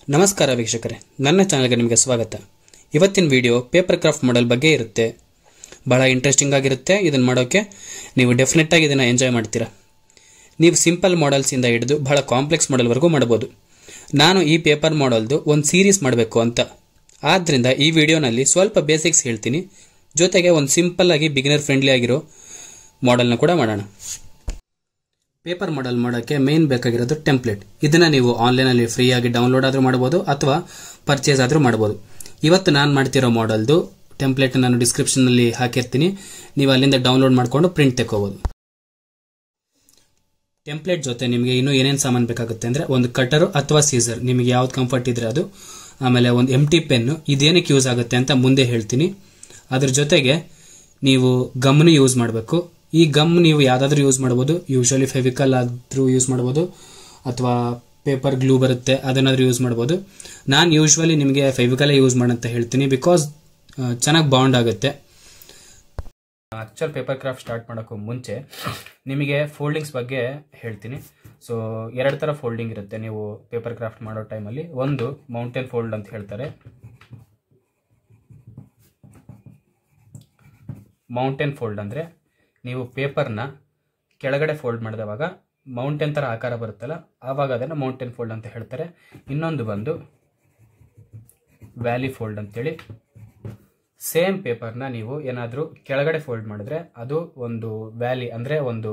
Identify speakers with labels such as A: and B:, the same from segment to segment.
A: ನಮಸ್ಕಾರ ವೀಕ್ಷಕರೇ ನನ್ನ ಚಾನಲ್ಗೆ ನಿಮಗೆ ಸ್ವಾಗತ ಇವತ್ತಿನ ವಿಡಿಯೋ ಪೇಪರ್ ಕ್ರಾಫ್ಟ್ ಮಾಡಲ್ ಬಗ್ಗೆ ಇರುತ್ತೆ ಬಹಳ ಇಂಟ್ರೆಸ್ಟಿಂಗ್ ಆಗಿರುತ್ತೆ ಇದನ್ನು ಮಾಡೋಕ್ಕೆ ನೀವು ಡೆಫಿನೆಟ್ ಆಗಿ ಇದನ್ನು ಎಂಜಾಯ್ ಮಾಡ್ತೀರಾ ನೀವು ಸಿಂಪಲ್ ಮಾಡೆಲ್ಸಿಂದ ಹಿಡಿದು ಬಹಳ ಕಾಂಪ್ಲೆಕ್ಸ್ ಮಾಡೆಲ್ವರೆಗೂ ಮಾಡ್ಬೋದು ನಾನು ಈ ಪೇಪರ್ ಮಾಡೆಲ್ದು ಒಂದು ಸೀರೀಸ್ ಮಾಡಬೇಕು ಅಂತ ಆದ್ದರಿಂದ ಈ ವಿಡಿಯೋನಲ್ಲಿ ಸ್ವಲ್ಪ ಬೇಸಿಕ್ಸ್ ಹೇಳ್ತೀನಿ ಜೊತೆಗೆ ಒಂದು ಸಿಂಪಲ್ ಆಗಿ ಬಿಗಿನರ್ ಫ್ರೆಂಡ್ಲಿ ಆಗಿರೋ ಮಾಡೆಲ್ನ ಕೂಡ ಮಾಡೋಣ ಪೇಪರ್ ಮಾಡೆಲ್ ಮಾಡೋಕ್ಕೆ ಮೇನ್ ಬೇಕಾಗಿರೋದು ಟೆಂಪ್ಲೇಟ್ ಇದನ್ನ ನೀವು ಆನ್ಲೈನಲ್ಲಿ ಫ್ರೀ ಆಗಿ ಡೌನ್ಲೋಡ್ ಆದರೂ ಮಾಡಬಹುದು ಅಥವಾ ಪರ್ಚೇಸ್ ಆದರೂ ಮಾಡಬಹುದು ಇವತ್ತು ನಾನು ಮಾಡ್ತಿರೋ ಮಾಡೆಲ್ದು ಟೆಂಪ್ಲೇಟ್ ನಾನು ಡಿಸ್ಕ್ರಿಪ್ಷನ್ನಲ್ಲಿ ಹಾಕಿರ್ತೀನಿ ನೀವು ಅಲ್ಲಿಂದ ಡೌನ್ಲೋಡ್ ಮಾಡಿಕೊಂಡು ಪ್ರಿಂಟ್ ತೆಕ್ಕೋಬಹುದು ಟೆಂಪ್ಲೇಟ್ ಜೊತೆ ನಿಮಗೆ ಇನ್ನೂ ಏನೇನು ಸಾಮಾನು ಬೇಕಾಗುತ್ತೆ ಅಂದರೆ ಒಂದು ಕಟರು ಅಥವಾ ಸೀಸರ್ ನಿಮಗೆ ಯಾವ್ದು ಕಂಫರ್ಟ್ ಇದ್ರೆ ಅದು ಆಮೇಲೆ ಒಂದು ಎಮ್ ಟಿ ಪೆನ್ನು ಇದೇನಕ್ಕೆ ಯೂಸ್ ಆಗುತ್ತೆ ಅಂತ ಮುಂದೆ ಹೇಳ್ತೀನಿ ಅದ್ರ ಜೊತೆಗೆ ನೀವು ಗಮ್ನು ಯೂಸ್ ಮಾಡಬೇಕು ಈ ಗಮ್ ನೀವು ಯಾವುದಾದ್ರೂ ಯೂಸ್ ಮಾಡ್ಬೋದು ಯೂಶಲಿ ಫೆವಿಕಲ್ ಆದರೂ ಯೂಸ್ ಮಾಡ್ಬೋದು ಅಥವಾ ಪೇಪರ್ ಗ್ಲೂ ಬರುತ್ತೆ ಅದನ್ನಾದ್ರೂ ಯೂಸ್ ಮಾಡ್ಬೋದು ನಾನು ಯೂಶ್ವಲಿ ನಿಮಗೆ ಫೆವಿಕಲೇ ಯೂಸ್ ಮಾಡಂತ ಹೇಳ್ತೀನಿ ಬಿಕಾಸ್ ಚೆನ್ನಾಗಿ ಬಾಂಡ್ ಆಗುತ್ತೆ ಆಕ್ಚುಲ್ ಪೇಪರ್ ಕ್ರಾಫ್ಟ್ ಸ್ಟಾರ್ಟ್ ಮಾಡೋಕ್ಕೂ ಮುಂಚೆ ನಿಮಗೆ ಫೋಲ್ಡಿಂಗ್ಸ್ ಬಗ್ಗೆ ಹೇಳ್ತೀನಿ ಸೊ ಎರಡು ಥರ ಫೋಲ್ಡಿಂಗ್ ಇರುತ್ತೆ ನೀವು ಪೇಪರ್ ಕ್ರಾಫ್ಟ್ ಮಾಡೋ ಟೈಮಲ್ಲಿ ಒಂದು ಮೌಂಟೇನ್ ಫೋಲ್ಡ್ ಅಂತ ಹೇಳ್ತಾರೆ ಮೌಂಟೇನ್ ಫೋಲ್ಡ್ ಅಂದರೆ ನೀವು ಪೇಪರ್ನ ಕೆಳಗಡೆ ಫೋಲ್ಡ್ ಮಾಡಿದವಾಗ ಮೌಂಟೇನ್ ಥರ ಆಕಾರ ಬರುತ್ತಲ್ಲ ಆವಾಗ ಅದನ್ನು ಮೌಂಟೇನ್ ಫೋಲ್ಡ್ ಅಂತ ಹೇಳ್ತಾರೆ ಇನ್ನೊಂದು ಬಂದು ವ್ಯಾಲಿ ಫೋಲ್ಡ್ ಅಂತೇಳಿ ಸೇಮ್ ಪೇಪರ್ನ ನೀವು ಏನಾದರೂ ಕೆಳಗಡೆ ಫೋಲ್ಡ್ ಮಾಡಿದ್ರೆ ಅದು ಒಂದು ವ್ಯಾಲಿ ಅಂದರೆ ಒಂದು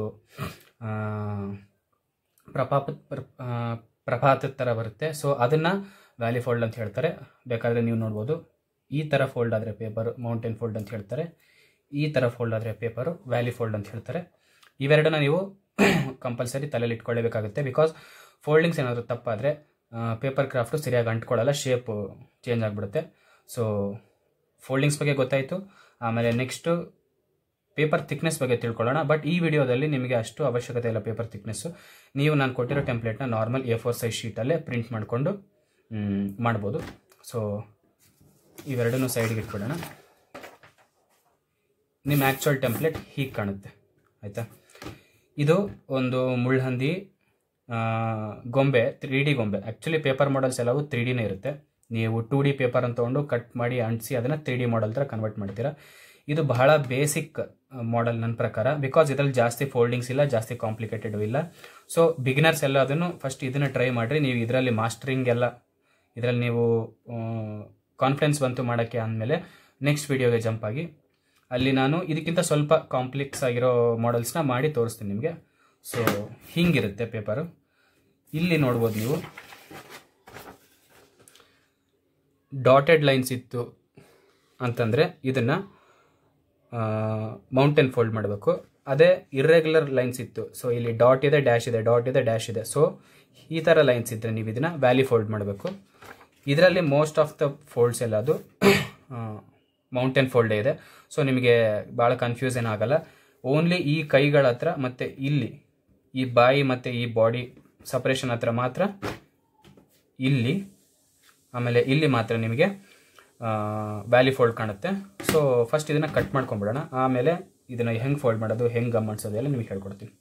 A: ಪ್ರಪಾಪ ಪ್ರಪಾತದ ಥರ ಬರುತ್ತೆ ಸೊ ಅದನ್ನು ವ್ಯಾಲಿ ಫೋಲ್ಡ್ ಅಂತ ಹೇಳ್ತಾರೆ ಬೇಕಾದರೆ ನೀವು ನೋಡ್ಬೋದು ಈ ಥರ ಫೋಲ್ಡ್ ಆದರೆ ಪೇಪರ್ ಮೌಂಟೇನ್ ಫೋಲ್ಡ್ ಅಂತ ಹೇಳ್ತಾರೆ ಈ ಥರ ಫೋಲ್ಡ್ ಆದರೆ ಪೇಪರು ವ್ಯಾಲಿ ಫೋಲ್ಡ್ ಅಂತ ಹೇಳ್ತಾರೆ ಇವೆರಡನ್ನ ನೀವು ಕಂಪಲ್ಸರಿ ತಲೆಯಲ್ಲಿ ಇಟ್ಕೊಳ್ಳೇಬೇಕಾಗುತ್ತೆ ಬಿಕಾಸ್ ಫೋಲ್ಡಿಂಗ್ಸ್ ಏನಾದರೂ ತಪ್ಪಾದರೆ ಪೇಪರ್ ಕ್ರಾಫ್ಟು ಸರಿಯಾಗಿ ಅಂಟ್ಕೊಳ್ಳಲ್ಲ ಶೇಪು ಚೇಂಜ್ ಆಗಿಬಿಡುತ್ತೆ ಸೊ ಫೋಲ್ಡಿಂಗ್ಸ್ ಬಗ್ಗೆ ಗೊತ್ತಾಯಿತು ಆಮೇಲೆ ನೆಕ್ಸ್ಟು ಪೇಪರ್ ಥಿಕ್ನೆಸ್ ಬಗ್ಗೆ ತಿಳ್ಕೊಳ್ಳೋಣ ಬಟ್ ಈ ವಿಡಿಯೋದಲ್ಲಿ ನಿಮಗೆ ಅಷ್ಟು ಅವಶ್ಯಕತೆ ಇಲ್ಲ ಪೇಪರ್ ಥಿಕ್ನೆಸ್ಸು ನೀವು ನಾನು ಕೊಟ್ಟಿರೋ ಟೆಂಪ್ಲೇಟ್ನ ನಾರ್ಮಲ್ ಎ ಫೋರ್ ಸೈಜ್ ಶೀಟಲ್ಲೇ ಪ್ರಿಂಟ್ ಮಾಡಿಕೊಂಡು ಮಾಡ್ಬೋದು ಸೊ ಇವೆರಡನ್ನೂ ಸೈಡ್ಗೆ ಇಟ್ಬಿಡೋಣ ನಿಮ್ಮ ಆ್ಯಕ್ಚುಯಲ್ ಟೆಂಪ್ಲೇಟ್ ಹೀಗೆ ಕಾಣುತ್ತೆ ಆಯಿತಾ ಇದು ಒಂದು ಮುಳ್ಳಹಂದಿ ಗೊಂಬೆ ತ್ರೀ ಡಿ ಗೊಂಬೆ ಆ್ಯಕ್ಚುಲಿ ಪೇಪರ್ ಮಾಡಲ್ಸ್ ಎಲ್ಲವೂ ತ್ರೀ ಡಿನೇ ಇರುತ್ತೆ ನೀವು ಟೂ ಡಿ ಪೇಪರ್ ಅಂತ ತೊಗೊಂಡು ಕಟ್ ಮಾಡಿ ಅಂಟಿಸಿ ಅದನ್ನು ತ್ರೀ ಡಿ ಮಾಡಲ್ ಥರ ಕನ್ವರ್ಟ್ ಮಾಡ್ತೀರಾ ಇದು ಬಹಳ ಬೇಸಿಕ್ ಮಾಡೆಲ್ ನನ್ನ ಪ್ರಕಾರ ಬಿಕಾಸ್ ಇದರಲ್ಲಿ ಜಾಸ್ತಿ ಫೋಲ್ಡಿಂಗ್ಸ್ ಇಲ್ಲ ಜಾಸ್ತಿ ಕಾಂಪ್ಲಿಕೇಟೆಡ್ ಇಲ್ಲ ಸೊ ಬಿಗಿನರ್ಸ್ ಎಲ್ಲ ಅದನ್ನು ಫಸ್ಟ್ ಇದನ್ನು ಟ್ರೈ ಮಾಡಿರಿ ನೀವು ಇದರಲ್ಲಿ ಮಾಸ್ಟರಿಂಗ್ ಎಲ್ಲ ಇದರಲ್ಲಿ ನೀವು ಕಾನ್ಫಿಡೆನ್ಸ್ ಬಂತು ಮಾಡೋಕ್ಕೆ ಅಂದಮೇಲೆ ನೆಕ್ಸ್ಟ್ ವಿಡಿಯೋಗೆ ಜಂಪ್ ಆಗಿ ಅಲ್ಲಿ ನಾನು ಇದಕ್ಕಿಂತ ಸ್ವಲ್ಪ ಕಾಂಪ್ಲೆಕ್ಸ್ ಆಗಿರೋ ಮಾಡೆಲ್ಸ್ನ ಮಾಡಿ ತೋರಿಸ್ತೀನಿ ನಿಮಗೆ ಸೊ ಹಿಂಗಿರುತ್ತೆ ಪೇಪರು ಇಲ್ಲಿ ನೋಡ್ಬೋದು ನೀವು ಡಾಟೆಡ್ ಲೈನ್ಸ್ ಇತ್ತು ಅಂತಂದರೆ ಇದನ್ನು ಮೌಂಟೇನ್ ಫೋಲ್ಡ್ ಮಾಡಬೇಕು ಅದೇ ಇರ್ರೆಗ್ಯುಲರ್ ಲೈನ್ಸ್ ಇತ್ತು ಸೊ ಇಲ್ಲಿ ಡಾಟ್ ಇದೆ ಡ್ಯಾಶ್ ಇದೆ ಡಾಟ್ ಇದೆ ಡ್ಯಾಶ್ ಇದೆ ಸೊ ಈ ಥರ ಲೈನ್ಸ್ ಇದ್ದರೆ ನೀವು ಇದನ್ನು ವ್ಯಾಲಿ ಫೋಲ್ಡ್ ಮಾಡಬೇಕು ಇದರಲ್ಲಿ ಮೋಸ್ಟ್ ಆಫ್ ದ ಫೋಲ್ಡ್ಸ್ ಎಲ್ಲ ಅದು ಮೌಂಟೇನ್ ಫೋಲ್ಡೇ ಇದೆ ಸೊ ನಿಮಗೆ ಭಾಳ ಕನ್ಫ್ಯೂಷನ್ ಆಗಲ್ಲ ಓನ್ಲಿ ಈ ಕೈಗಳ ಹತ್ರ ಮತ್ತು ಇಲ್ಲಿ ಈ ಬಾಯಿ ಮತ್ತು ಈ ಬಾಡಿ ಸಪ್ರೇಷನ್ ಹತ್ರ ಮಾತ್ರ ಇಲ್ಲಿ ಆಮೇಲೆ ಇಲ್ಲಿ ಮಾತ್ರ ನಿಮಗೆ ವ್ಯಾಲಿ ಫೋಲ್ಡ್ ಕಾಣುತ್ತೆ ಸೊ ಫಸ್ಟ್ ಇದನ್ನು ಕಟ್ ಮಾಡ್ಕೊಂಬಿಡೋಣ ಆಮೇಲೆ ಇದನ್ನು ಹೆಂಗೆ ಫೋಲ್ಡ್ ಮಾಡೋದು ಹೆಂಗೆ ಗಮ್ ಮಾಡಿಸೋದು ಎಲ್ಲ ನಿಮಗೆ ಹೇಳ್ಕೊಡ್ತೀನಿ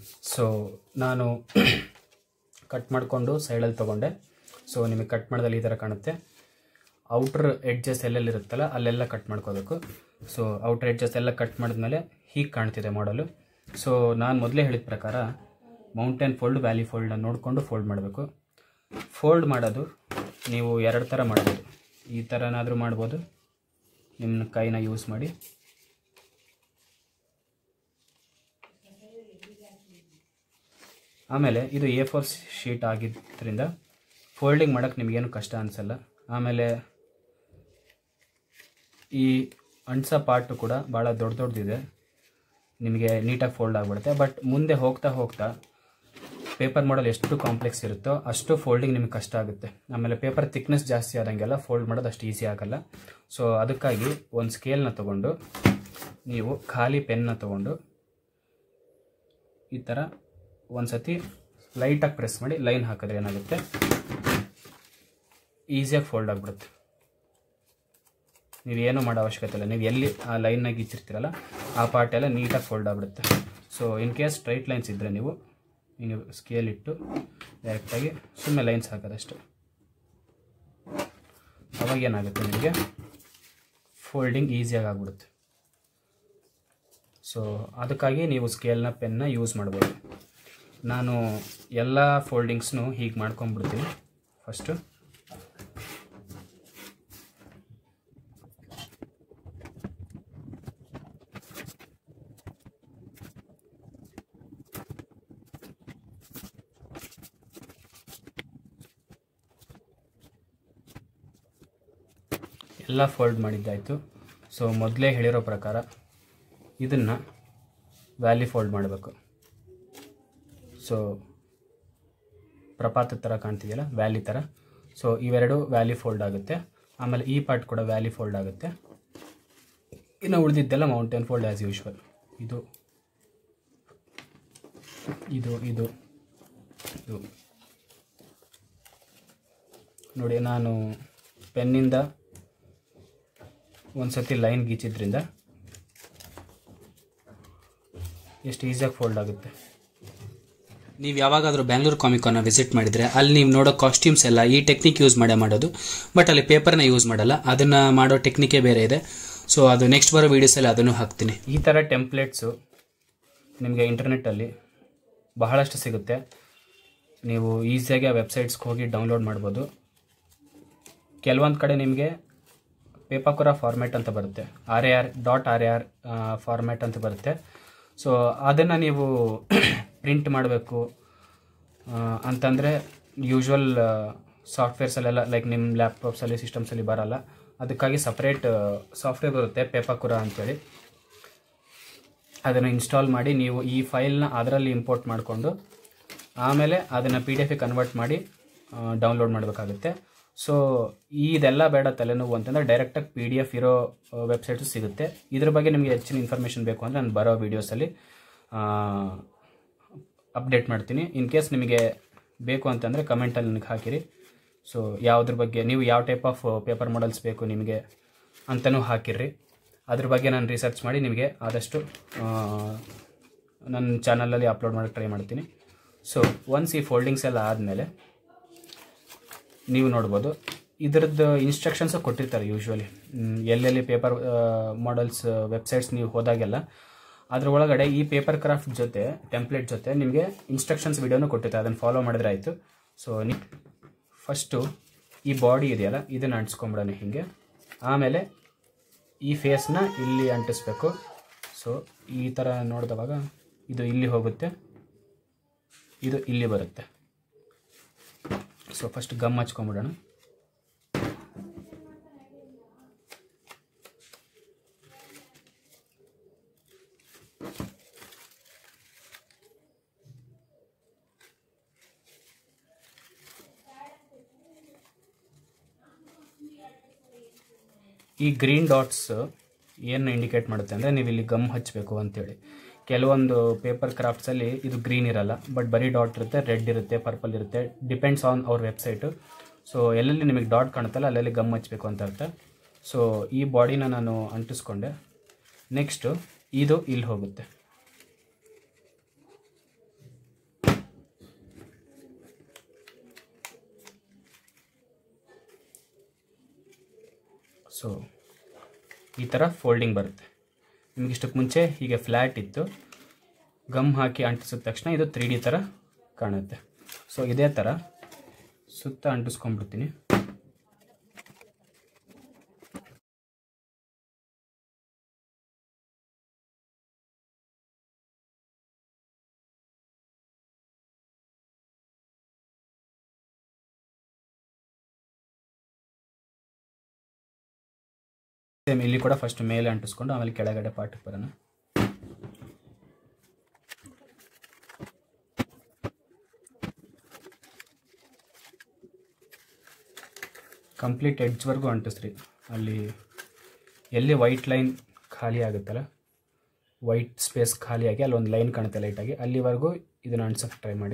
A: ಸೊ ನಾನು ಕಟ್ ಮಾಡಿಕೊಂಡು ಸೈಡಲ್ಲಿ ತೊಗೊಂಡೆ ಸೊ ನಿಮಗೆ ಕಟ್ ಮಾಡಿದಲ್ಲಿ ಈ ಥರ ಕಾಣುತ್ತೆ ಔಟ್ರ್ ಎಡ್ಜಸ್ ಎಲ್ಲೆಲ್ಲಿ ಇರುತ್ತಲ್ಲ ಅಲ್ಲೆಲ್ಲ ಕಟ್ ಮಾಡ್ಕೋಬೇಕು ಸೊ ಔಟ್ರ್ ಎಡ್ಜಸ್ ಎಲ್ಲ ಕಟ್ ಮಾಡಿದ್ಮೇಲೆ ಹೀಗೆ ಕಾಣ್ತಿದೆ ಮಾಡಲು ಸೊ ನಾನು ಮೊದಲೇ ಹೇಳಿದ ಪ್ರಕಾರ ಮೌಂಟೇನ್ ಫೋಲ್ಡ್ ವ್ಯಾಲಿ ಫೋಲ್ಡ್ನ ನೋಡಿಕೊಂಡು ಫೋಲ್ಡ್ ಮಾಡಬೇಕು ಫೋಲ್ಡ್ ಮಾಡೋದು ನೀವು ಎರಡು ಥರ ಮಾಡ್ಬೋದು ಈ ಥರನಾದರೂ ಮಾಡ್ಬೋದು ನಿಮ್ಮ ಕೈನ ಯೂಸ್ ಮಾಡಿ ಆಮೇಲೆ ಇದು ಎ ಫೋರ್ ಶೀಟ್ ಆಗಿದ್ದರಿಂದ ಫೋಲ್ಡಿಂಗ್ ಮಾಡೋಕ್ಕೆ ನಿಮಗೇನು ಕಷ್ಟ ಅನಿಸಲ್ಲ ಆಮೇಲೆ ಈ ಅಂಟ್ಸೋ ಪಾರ್ಟು ಕೂಡ ಭಾಳ ದೊಡ್ಡ ದೊಡ್ಡದಿದೆ ನಿಮಗೆ ನೀಟಾಗಿ ಫೋಲ್ಡ್ ಆಗಿಬಿಡುತ್ತೆ ಬಟ್ ಮುಂದೆ ಹೋಗ್ತಾ ಹೋಗ್ತಾ ಪೇಪರ್ ಮಾಡಲ್ ಎಷ್ಟು ಕಾಂಪ್ಲೆಕ್ಸ್ ಇರುತ್ತೋ ಅಷ್ಟು ಫೋಲ್ಡಿಂಗ್ ನಿಮಗೆ ಕಷ್ಟ ಆಗುತ್ತೆ ಆಮೇಲೆ ಪೇಪರ್ ಥಿಕ್ನೆಸ್ ಜಾಸ್ತಿ ಆದಂಗೆಲ್ಲ ಫೋಲ್ಡ್ ಮಾಡೋದು ಅಷ್ಟು ಈಸಿ ಆಗಲ್ಲ ಸೊ ಅದಕ್ಕಾಗಿ ಒಂದು ಸ್ಕೇಲ್ನ ತೊಗೊಂಡು ನೀವು ಖಾಲಿ ಪೆನ್ನ ತೊಗೊಂಡು ಈ ಥರ ಒಂದು ಸತಿ ಲೈಟಾಗಿ ಪ್ರೆಸ್ ಮಾಡಿ ಲೈನ್ ಹಾಕಿದ್ರೆ ಏನಾಗುತ್ತೆ ಈಸಿಯಾಗಿ ಫೋಲ್ಡ್ ಆಗಿಬಿಡುತ್ತೆ ನೀವೇನು ಮಾಡೋ ಅವಶ್ಯಕತೆ ಇಲ್ಲ ನೀವು ಎಲ್ಲಿ ಆ ಲೈನ್ನಾಗಿ ಇಚ್ಚಿರ್ತೀರಲ್ಲ ಆ ಪಾರ್ಟ್ ಎಲ್ಲ ನೀಟಾಗಿ ಫೋಲ್ಡ್ ಆಗಿಬಿಡುತ್ತೆ so in case straight lines ಇದ್ದರೆ ನೀವು ಹಿಂಗೆ ಸ್ಕೇಲ್ ಇಟ್ಟು ಡೈರೆಕ್ಟಾಗಿ ಸುಮ್ಮನೆ ಲೈನ್ಸ್ ಹಾಕೋದಷ್ಟೆ ಅವಾಗ ಏನಾಗುತ್ತೆ ನಿಮಗೆ ಫೋಲ್ಡಿಂಗ್ ಈಸಿಯಾಗಿ ಆಗ್ಬಿಡುತ್ತೆ ಸೊ ಅದಕ್ಕಾಗಿ ನೀವು ಸ್ಕೇಲ್ನ ಪೆನ್ನ ಯೂಸ್ ಮಾಡ್ಬೋದು ನಾನು ಎಲ್ಲ ಫೋಲ್ಡಿಂಗ್ಸ್ನು ಹೀಗೆ ಮಾಡ್ಕೊಂಬಿಡ್ತೀನಿ ಫಸ್ಟು ಎಲ್ಲ ಫೋಲ್ಡ್ ಮಾಡಿದ್ದಾಯಿತು ಸೊ ಮೊದಲೇ ಹೇಳಿರೋ ಪ್ರಕಾರ ಇದನ್ನು ವ್ಯಾಲಿ ಫೋಲ್ಡ್ ಮಾಡಬೇಕು ಸೊ ಪ್ರಪಾತದ ಥರ ಕಾಣ್ತಿದೆಯಲ್ಲ ವ್ಯಾಲಿ ಥರ ಸೊ ಇವೆರಡು ವ್ಯಾಲಿ ಫೋಲ್ಡ್ ಆಗುತ್ತೆ ಆಮೇಲೆ ಈ ಪಾರ್ಟ್ ಕೂಡ ವ್ಯಾಲಿ ಫೋಲ್ಡ್ ಆಗುತ್ತೆ ಇನ್ನು ಉಳಿದಿದ್ದೆಲ್ಲ ಮೌಂಟೇನ್ ಫೋಲ್ಡ್ ಆ್ಯಸ್ ಯೂಶ್ವಲ್ ಇದು ಇದು ಇದು ಇದು ನೋಡಿ ನಾನು ಪೆನ್ನಿಂದ ಒಂದು ಸತಿ ಲೈನ್ ಗೀಚಿದ್ರಿಂದ ಎಷ್ಟು ಈಸಿಯಾಗಿ ಫೋಲ್ಡ್ ಆಗುತ್ತೆ ನೀವು ಯಾವಾಗಾದರೂ ಬ್ಯಾಂಗ್ಳೂರು ಕಾಮಿಕಾನ ವಿಸಿಟ್ ಮಾಡಿದರೆ ಅಲ್ಲಿ ನೀವು ನೋಡೋ ಕಾಸ್ಟ್ಯೂಮ್ಸ್ ಎಲ್ಲ ಈ ಟೆಕ್ನಿಕ್ ಯೂಸ್ ಮಾಡೇ ಮಾಡೋದು ಬಟ್ ಅಲ್ಲಿ ಪೇಪರ್ನ ಯೂಸ್ ಮಾಡಲ್ಲ ಅದನ್ನು ಮಾಡೋ ಟೆಕ್ನಿಕೇ ಬೇರೆ ಇದೆ ಸೊ ಅದು ನೆಕ್ಸ್ಟ್ ಬರೋ ವೀಡಿಯೋಸಲ್ಲಿ ಅದನ್ನು ಹಾಕ್ತೀನಿ ಈ ಥರ ಟೆಂಪ್ಲೇಟ್ಸು ನಿಮಗೆ ಇಂಟರ್ನೆಟ್ಟಲ್ಲಿ ಬಹಳಷ್ಟು ಸಿಗುತ್ತೆ ನೀವು ಈಸಿಯಾಗಿ ಆ ವೆಬ್ಸೈಟ್ಸ್ಗೆ ಹೋಗಿ ಡೌನ್ಲೋಡ್ ಮಾಡ್ಬೋದು ಕೆಲವೊಂದು ಕಡೆ ನಿಮಗೆ ಪೇಪಾಕುರ ಫಾರ್ಮ್ಯಾಟ್ ಅಂತ ಬರುತ್ತೆ R A R dot R A R format ಅಂತ ಬರುತ್ತೆ ಸೊ ಅದನ್ನು ನೀವು ಪ್ರಿಂಟ್ ಮಾಡಬೇಕು ಅಂತಂದರೆ ಯೂಶ್ವಲ್ ಸಾಫ್ಟ್ವೇರ್ಸಲ್ಲೆಲ್ಲ ಲೈಕ್ ನಿಮ್ಮ ಲ್ಯಾಪ್ಟಾಪ್ಸಲ್ಲಿ ಸಿಸ್ಟಮ್ಸಲ್ಲಿ ಬರಲ್ಲ ಅದಕ್ಕಾಗಿ ಸಪ್ರೇಟ್ ಸಾಫ್ಟ್ವೇರ್ ಬರುತ್ತೆ ಪೇಪಾಕುರ ಅಂತೇಳಿ ಅದನ್ನು ಇನ್ಸ್ಟಾಲ್ ಮಾಡಿ ನೀವು ಈ ಫೈಲ್ನ ಅದರಲ್ಲಿ ಇಂಪೋರ್ಟ್ ಮಾಡಿಕೊಂಡು ಆಮೇಲೆ ಅದನ್ನು ಪಿ ಡಿ ಎಫ್ ಕನ್ವರ್ಟ್ ಮಾಡಿ ಡೌನ್ಲೋಡ್ ಮಾಡಬೇಕಾಗುತ್ತೆ ಸೊ ಇದೆಲ್ಲ ಬೇಡ ತಲೆನೋವು ಅಂತಂದರೆ ಡೈರೆಕ್ಟಾಗಿ ಪಿ ಡಿ ಎಫ್ ಇರೋ ವೆಬ್ಸೈಟು ಸಿಗುತ್ತೆ ಇದ್ರ ಬಗ್ಗೆ ನಿಮಗೆ ಹೆಚ್ಚಿನ ಇನ್ಫಾರ್ಮೇಷನ್ ಬೇಕು ಅಂದರೆ ನಾನು ಬರೋ ವೀಡಿಯೋಸಲ್ಲಿ ಅಪ್ಡೇಟ್ ಮಾಡ್ತೀನಿ ಇನ್ ಕೇಸ್ ನಿಮಗೆ ಬೇಕು ಅಂತಂದರೆ ಕಮೆಂಟಲ್ಲಿ ನನಗೆ ಹಾಕಿರಿ ಸೊ ಯಾವುದ್ರ ಬಗ್ಗೆ ನೀವು ಯಾವ ಟೈಪ್ ಆಫ್ ಪೇಪರ್ ಮಾಡಲ್ಸ್ ಬೇಕು ನಿಮಗೆ ಅಂತಲೂ ಹಾಕಿರ್ರಿ ಅದ್ರ ಬಗ್ಗೆ ನಾನು ರಿಸರ್ಚ್ ಮಾಡಿ ನಿಮಗೆ ಆದಷ್ಟು ಆ, ನನ್ನ ಚಾನಲಲ್ಲಿ ಅಪ್ಲೋಡ್ ಮಾಡೋಕ್ಕೆ ಟ್ರೈ ಮಾಡ್ತೀನಿ ಸೊ ಒನ್ಸ್ ಈ ಫೋಲ್ಡಿಂಗ್ಸ್ ಎಲ್ಲ ಆದಮೇಲೆ ನೀವು ನೋಡ್ಬೋದು ಇದ್ರದ್ದು ಇನ್ಸ್ಟ್ರಕ್ಷನ್ಸು ಕೊಟ್ಟಿರ್ತಾರೆ ಯೂಶ್ವಲಿ ಎಲ್ಲೆಲ್ಲಿ ಪೇಪರ್ ಮಾಡಲ್ಸ್ ವೆಬ್ಸೈಟ್ಸ್ ನೀವು ಹೋದಾಗೆಲ್ಲ ಅದ್ರ ಒಳಗಡೆ ಈ ಪೇಪರ್ ಕ್ರಾಫ್ಟ್ ಜೊತೆ ಟೆಂಪ್ಲೇಟ್ ಜೊತೆ ನಿಮಗೆ ಇನ್ಸ್ಟ್ರಕ್ಷನ್ಸ್ ವಿಡಿಯೋನು ಕೊಟ್ಟಿರ್ತಾರೆ ಅದನ್ನು ಫಾಲೋ ಮಾಡಿದ್ರೆ ಆಯಿತು ಸೊ ನಿ ಫಸ್ಟು ಈ ಬಾಡಿ ಇದೆಯಲ್ಲ ಇದನ್ನು ಅಂಟಿಸ್ಕೊಂಬಿಡೋಣ ಹೀಗೆ ಆಮೇಲೆ ಈ ಫೇಸ್ನ ಇಲ್ಲಿ ಅಂಟಿಸ್ಬೇಕು ಸೊ ಈ ಥರ ನೋಡಿದವಾಗ ಇದು ಇಲ್ಲಿ ಹೋಗುತ್ತೆ ಇದು ಇಲ್ಲಿ ಬರುತ್ತೆ ಸೊ ಫಸ್ಟ್ ಗಮ್ ಹಚ್ಕೊಂಬಿಡೋಣ ಈ ಗ್ರೀನ್ ಡಾಟ್ಸ್ ಏನು ಇಂಡಿಕೇಟ್ ಮಾಡುತ್ತೆ ಅಂದರೆ ನೀವು ಇಲ್ಲಿ ಗಮ್ ಹಚ್ಚಬೇಕು ಅಂತೇಳಿ ಕೆಲವೊಂದು ಪೇಪರ್ ಕ್ರಾಫ್ಟ್ಸಲ್ಲಿ ಇದು ಗ್ರೀನ್ ಇರಲ್ಲ ಬಟ್ ಬರೀ ಡಾಟ್ ಇರುತ್ತೆ ರೆಡ್ ಇರುತ್ತೆ ಪರ್ಪಲ್ ಇರುತ್ತೆ ಡಿಪೆಂಡ್ಸ್ ಆನ್ ಅವ್ರ ವೆಬ್ಸೈಟು ಸೊ ಎಲ್ಲೆಲ್ಲಿ ನಿಮಗೆ ಡಾಟ್ ಕಾಣುತ್ತಲ್ಲ ಅಲ್ಲೆಲ್ಲಿ ಗಮ್ ಹಚ್ಚಬೇಕು ಅಂತ ಅರ್ಥ ಸೊ ಈ ಬಾಡಿನ ನಾನು ಅಂಟಿಸ್ಕೊಂಡೆ ನೆಕ್ಸ್ಟು ಇದು ಇಲ್ಲಿ ಹೋಗುತ್ತೆ ಸೊ ಈ ಥರ ಫೋಲ್ಡಿಂಗ್ ಬರುತ್ತೆ ನಿಮ್ಗೆ ಇಷ್ಟಕ್ಕೆ ಮುಂಚೆ ಹೀಗೆ ಫ್ಲ್ಯಾಟ್ ಇತ್ತು ಗಮ್ ಹಾಕಿ ಅಂಟಿಸಿದ ತಕ್ಷಣ ಇದು ತ್ರೀ ಡಿ ಥರ ಕಾಣುತ್ತೆ ಸೊ ಇದೇ ಥರ ಸುತ್ತ ಅಂಟಿಸ್ಕೊಂಡ್ಬಿಡ್ತೀನಿ ಸೇಮ್ ಇಲ್ಲಿ ಕೂಡ ಫಸ್ಟ್ ಮೇಲೆ ಅಂಟಿಸ್ಕೊಂಡು ಆಮೇಲೆ ಕೆಳಗಡೆ ಪಾಠಕ್ಕೆ ಬರೋಣ ಕಂಪ್ಲೀಟ್ ಎಡ್ಜ್ವರೆಗೂ ಅಂಟಿಸ್ರಿ ಅಲ್ಲಿ ಎಲ್ಲಿ ವೈಟ್ ಲೈನ್ ಖಾಲಿ ಆಗುತ್ತಲ್ಲ ವೈಟ್ ಸ್ಪೇಸ್ ಖಾಲಿಯಾಗಿ ಅಲ್ಲಿ ಒಂದು ಲೈನ್ ಕಾಣುತ್ತೆ ಲೈಟಾಗಿ ಅಲ್ಲಿವರೆಗೂ ಇದನ್ನು ಅಂಟ್ಸೋಕ್ಕೆ ಟ್ರೈ ಮಾಡಿ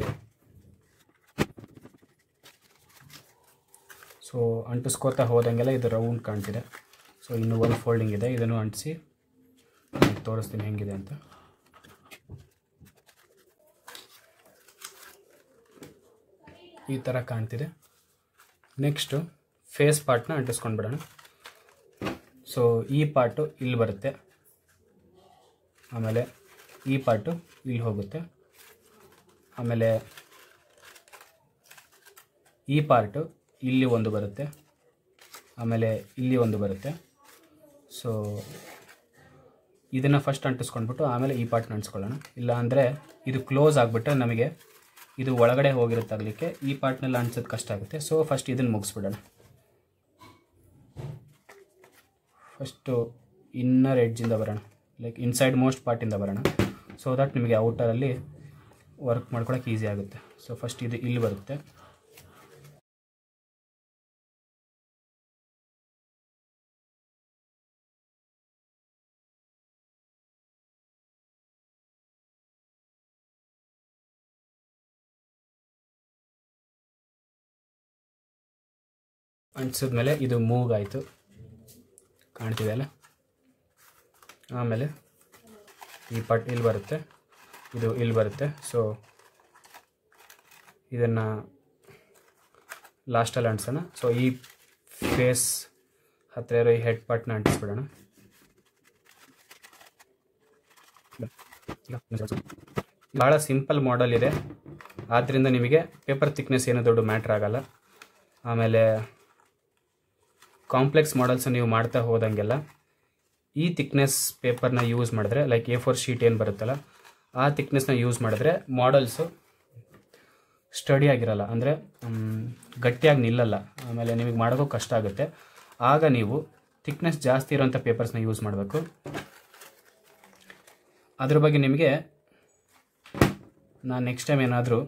A: ಸೊ ಅಂಟಿಸ್ಕೋತಾ ಹೋದಂಗೆಲ್ಲ ಇದು ರೌಂಡ್ ಕಾಣ್ತಿದೆ ಸೊ ಇನ್ನು ಒಂದು ಫೋಲ್ಡಿಂಗ್ ಇದೆ ಇದನ್ನು ಅಂಟಿಸಿ ತೋರಿಸ್ತೀನಿ ಹೆಂಗಿದೆ ಅಂತ ಈ ಥರ ಕಾಣ್ತಿದೆ ನೆಕ್ಸ್ಟು ಫೇಸ್ ಪಾರ್ಟ್ನ ಅಂಟಿಸ್ಕೊಂಡು ಬಿಡೋಣ ಸೊ ಈ ಪಾರ್ಟು ಇಲ್ಲಿ ಬರುತ್ತೆ ಆಮೇಲೆ ಈ ಪಾರ್ಟು ಇಲ್ಲಿ ಹೋಗುತ್ತೆ ಆಮೇಲೆ ಈ ಪಾರ್ಟು ಇಲ್ಲಿ ಒಂದು ಬರುತ್ತೆ ಆಮೇಲೆ ಇಲ್ಲಿ ಒಂದು ಬರುತ್ತೆ ಸೊ ಇದನ್ನು ಫಸ್ಟ್ ಅಂಟಿಸ್ಕೊಂಡ್ಬಿಟ್ಟು ಆಮೇಲೆ ಈ ಪಾರ್ಟ್ನ ಅಂಟಿಸ್ಕೊಳ್ಳೋಣ ಇಲ್ಲ ಅಂದರೆ ಇದು ಕ್ಲೋಸ್ ಆಗಿಬಿಟ್ರೆ ನಮಗೆ ಇದು ಒಳಗಡೆ ಹೋಗಿರುತ್ತಾಗಲಿಕ್ಕೆ ಈ ಪಾರ್ಟ್ನೆಲ್ಲ ಅಂಟಿಸೋದು ಕಷ್ಟ ಆಗುತ್ತೆ ಸೊ ಫಸ್ಟ್ ಇದನ್ನು ಮುಗಿಸ್ಬಿಡೋಣ ಫಸ್ಟು ಇನ್ನರ್ ಎಡ್ಜಿಂದ ಬರೋಣ ಲೈಕ್ ಇನ್ಸೈಡ್ ಮೋಸ್ಟ್ ಪಾರ್ಟಿಂದ ಬರೋಣ ಸೊ ದಟ್ ನಿಮಗೆ ಔಟರಲ್ಲಿ ವರ್ಕ್ ಮಾಡ್ಕೊಳಕ್ಕೆ ಈಸಿ ಆಗುತ್ತೆ ಸೊ ಫಸ್ಟ್ ಇದು ಇಲ್ಲಿ ಬರುತ್ತೆ ಅಂಟಿಸಿದ್ಮೇಲೆ ಇದು ಮೂಗ್ ಆಯಿತು ಕಾಣ್ತಿದೆ ಅಲ್ಲ ಆಮೇಲೆ ಈ ಪಟ್ ಇಲ್ಲಿ ಬರುತ್ತೆ ಇದು ಇಲ್ಲಿ ಬರುತ್ತೆ ಸೊ ಇದನ್ನು ಲಾಸ್ಟಲ್ಲಿ ಅಂಟಿಸೋಣ ಸೊ ಈ ಫೇಸ್ ಹತ್ತಿರ ಇರೋ ಈ ಹೆಡ್ ಪಾರ್ಟ್ನ ಅಂಟಿಸ್ಬಿಡೋಣ ಭಾಳ ಸಿಂಪಲ್ ಮಾಡೆಲ್ ಇದೆ ಆದ್ದರಿಂದ ನಿಮಗೆ ಪೇಪರ್ ಥಿಕ್ನೆಸ್ ಏನೂ ದೊಡ್ಡ ಮ್ಯಾಟ್ರ್ ಆಗಲ್ಲ ಆಮೇಲೆ ಕಾಂಪ್ಲೆಕ್ಸ್ ಮಾಡೆಲ್ಸ್ ನೀವು ಮಾಡ್ತಾ ಹೋದಂಗೆಲ್ಲ ಈ ಥಿಕ್ನೆಸ್ ಪೇಪರ್ನ ಯೂಸ್ ಮಾಡಿದ್ರೆ ಲೈಕ್ ಎ ಫೋರ್ ಶೀಟ್ ಏನು ಬರುತ್ತಲ್ಲ ಆ ಥಿಕ್ನೆಸ್ನ ಯೂಸ್ ಮಾಡಿದ್ರೆ ಮಾಡೆಲ್ಸು ಸ್ಟಡಿ ಆಗಿರಲ್ಲ ಅಂದರೆ ಗಟ್ಟಿಯಾಗಿ ನಿಲ್ಲಲ್ಲ ಆಮೇಲೆ ನಿಮಗೆ ಮಾಡೋಕ್ಕೂ ಕಷ್ಟ ಆಗುತ್ತೆ ಆಗ ನೀವು ಥಿಕ್ನೆಸ್ ಜಾಸ್ತಿ ಇರೋಂಥ ಪೇಪರ್ಸ್ನ ಯೂಸ್ ಮಾಡಬೇಕು ಅದ್ರ ಬಗ್ಗೆ ನಿಮಗೆ ನಾನು ನೆಕ್ಸ್ಟ್ ಟೈಮ್ ಏನಾದರೂ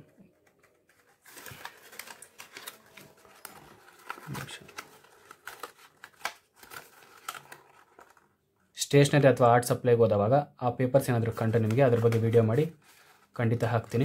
A: ಸ್ಟೇಷ್ನರಿ ಅಥವಾ ಆರ್ಟ್ ಸಪ್ಲೈಗೆ ಹೋದವಾಗ ಆ ಪೇಪರ್ಸ್ ಏನಾದರೂ ಕಂಡ್ರೆ ನಿಮಗೆ ಅದ್ರ ಬಗ್ಗೆ ವಿಡಿಯೋ ಮಾಡಿ ಖಂಡಿತ ಹಾಕ್ತೀನಿ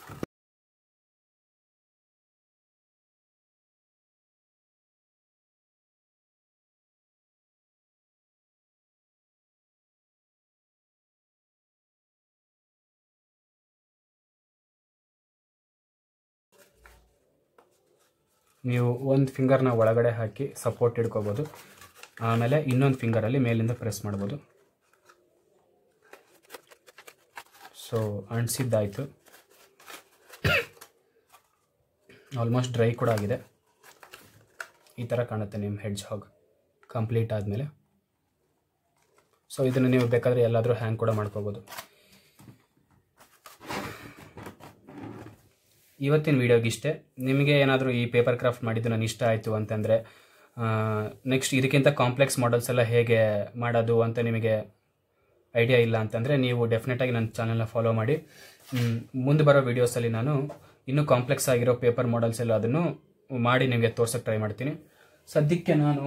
A: ನೀವು ಒಂದು ಫಿಂಗರ್ನ ಒಳಗಡೆ ಹಾಕಿ ಸಪೋರ್ಟ್ ಇಡ್ಕೋಬೋದು ಆಮೇಲೆ ಇನ್ನೊಂದು ಫಿಂಗರಲ್ಲಿ ಮೇಲಿಂದ ಪ್ರೆಸ್ ಮಾಡ್ಬೋದು ಸೊ ಅಂಟಿಸಿದ್ದಾಯಿತು ಆಲ್ಮೋಸ್ಟ್ ಡ್ರೈ ಕೂಡ ಆಗಿದೆ ಈ ಥರ ಕಾಣುತ್ತೆ ನಿಮ್ಮ ಹೆಡ್ಜ್ ಹಾಗ್ ಕಂಪ್ಲೀಟ್ ಆದಮೇಲೆ ಸೊ ಇದನ್ನು ನೀವು ಬೇಕಾದರೆ ಎಲ್ಲಾದರೂ ಹ್ಯಾಂಗ್ ಕೂಡ ಮಾಡ್ಕೋಬೋದು ಇವತ್ತಿನ ವೀಡಿಯೋಗೆ ಇಷ್ಟೇ ನಿಮಗೆ ಏನಾದರೂ ಈ ಪೇಪರ್ ಕ್ರಾಫ್ಟ್ ಮಾಡಿದ್ದು ನಾನು ಇಷ್ಟ ಆಯಿತು ಅಂತಂದರೆ ನೆಕ್ಸ್ಟ್ ಇದಕ್ಕಿಂತ ಕಾಂಪ್ಲೆಕ್ಸ್ ಮಾಡೆಲ್ಸ್ ಎಲ್ಲ ಹೇಗೆ ಮಾಡೋದು ಅಂತ ನಿಮಗೆ ಐಡಿಯಾ ಇಲ್ಲ ಅಂತಂದರೆ ನೀವು ಡೆಫಿನೆಟಾಗಿ ನನ್ನ ಚಾನಲ್ನ ಫಾಲೋ ಮಾಡಿ ಮ್, ಮುಂದೆ ಬರೋ ವೀಡಿಯೋಸಲ್ಲಿ ನಾನು ಇನ್ನೂ ಕಾಂಪ್ಲೆಕ್ಸ್ ಆಗಿರೋ ಪೇಪರ್ ಮಾಡೆಲ್ಸ್ ಎಲ್ಲ ಅದನ್ನು ಮಾಡಿ ನಿಮಗೆ ತೋರ್ಸೋಕ್ಕೆ ಟ್ರೈ ಮಾಡ್ತೀನಿ ಸದ್ಯಕ್ಕೆ ನಾನು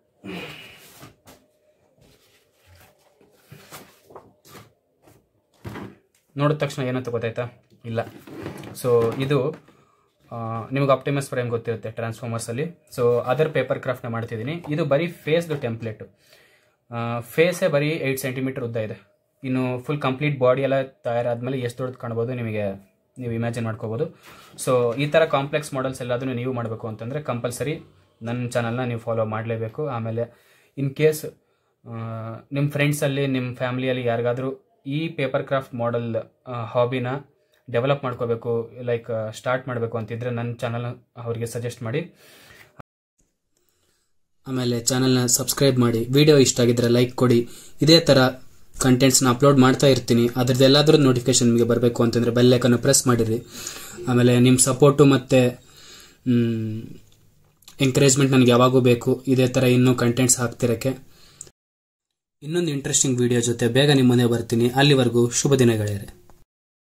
A: ನೋಡಿದ ತಕ್ಷಣ ಏನಂತ ಗೊತ್ತಾಯ್ತಾ ಇಲ್ಲ ಸೊ ಇದು ಆ, ನಿಮಗೆ ಆಪ್ಟಿಮಸ್ ಫ್ರೇಮ್ ಗೊತ್ತಿರುತ್ತೆ ಟ್ರಾನ್ಸ್ಫಾರ್ಮರ್ಸಲ್ಲಿ ಸೊ ಅದರ್ ಪೇಪರ್ ಕ್ರಾಫ್ಟ್ನ ಮಾಡ್ತಿದ್ದೀನಿ ಇದು ಬರೀ ಫೇಸ್ದು ಟೆಂಪ್ಲೇಟು ಫೇಸೇ ಬರೀ ಏಯ್ಟ್ ಸೆಂಟಿಮೀಟರ್ ಉದ್ದ ಇದೆ ಇನ್ನು ಫುಲ್ ಕಂಪ್ಲೀಟ್ ಬಾಡಿ ಎಲ್ಲ ತಯಾರಾದ್ಮೇಲೆ ಎಷ್ಟು ದೊಡ್ಡದು ಕಾಣ್ಬೋದು ನಿಮಗೆ ನೀವು ಇಮ್ಯಾಜಿನ್ ಮಾಡ್ಕೋಬೋದು ಸೊ ಈ ಥರ ಕಾಂಪ್ಲೆಕ್ಸ್ ಮಾಡೆಲ್ಸ್ ಎಲ್ಲದನ್ನು ನೀವು ಮಾಡಬೇಕು ಅಂತಂದರೆ ಕಂಪಲ್ಸರಿ ನನ್ನ ಚಾನಲ್ನ ನೀವು ಫಾಲೋ ಮಾಡಲೇಬೇಕು ಆಮೇಲೆ ಇನ್ ಕೇಸ್ ನಿಮ್ಮ ಫ್ರೆಂಡ್ಸಲ್ಲಿ ನಿಮ್ಮ ಫ್ಯಾಮಿಲಿಯಲ್ಲಿ ಯಾರಿಗಾದರೂ ಈ ಪೇಪರ್ ಕ್ರಾಫ್ಟ್ ಮಾಡೆಲ್ ಹಾಬಿನ ಡೆವಲಪ್ ಮಾಡ್ಕೋಬೇಕು ಲೈಕ್ ಸ್ಟಾರ್ಟ್ ಮಾಡಬೇಕು ಅಂತಿದ್ರೆ ನನ್ನ ಚಾನಲ್ ಅವರಿಗೆ ಸಜೆಸ್ಟ್ ಮಾಡಿ ಆಮೇಲೆ ಚಾನಲ್ನ ಸಬ್ಸ್ಕ್ರೈಬ್ ಮಾಡಿ ವಿಡಿಯೋ ಇಷ್ಟ ಆಗಿದ್ರೆ ಲೈಕ್ ಕೊಡಿ ಇದೇ ಥರ ಕಂಟೆಂಟ್ಸ್ನ ಅಪ್ಲೋಡ್ ಮಾಡ್ತಾ ಇರ್ತೀನಿ ಅದ್ರದ್ದು ಎಲ್ಲಾದ್ರೂ ನೋಟಿಫಿಕೇಶನ್ ನಿಮಗೆ ಬರಬೇಕು ಅಂತಂದರೆ ಬೆಲ್ಲೈಕನ್ನು ಪ್ರೆಸ್ ಮಾಡಿರಿ ಆಮೇಲೆ ನಿಮ್ಮ ಸಪೋರ್ಟು ಮತ್ತು ಎಂಕರೇಜ್ಮೆಂಟ್ ನನಗೆ ಯಾವಾಗೂ ಬೇಕು ಇದೇ ಥರ ಇನ್ನೂ ಕಂಟೆಂಟ್ಸ್ ಹಾಕ್ತಿರಕ್ಕೆ ಇನ್ನೊಂದು ಇಂಟ್ರೆಸ್ಟಿಂಗ್ ವಿಡಿಯೋ ಜೊತೆ ಬೇಗ ನಿಮ್ಮ ಮನೆ ಬರ್ತೀನಿ ಅಲ್ಲಿವರೆಗೂ ಶುಭ ದಿನಗಳಿರೆ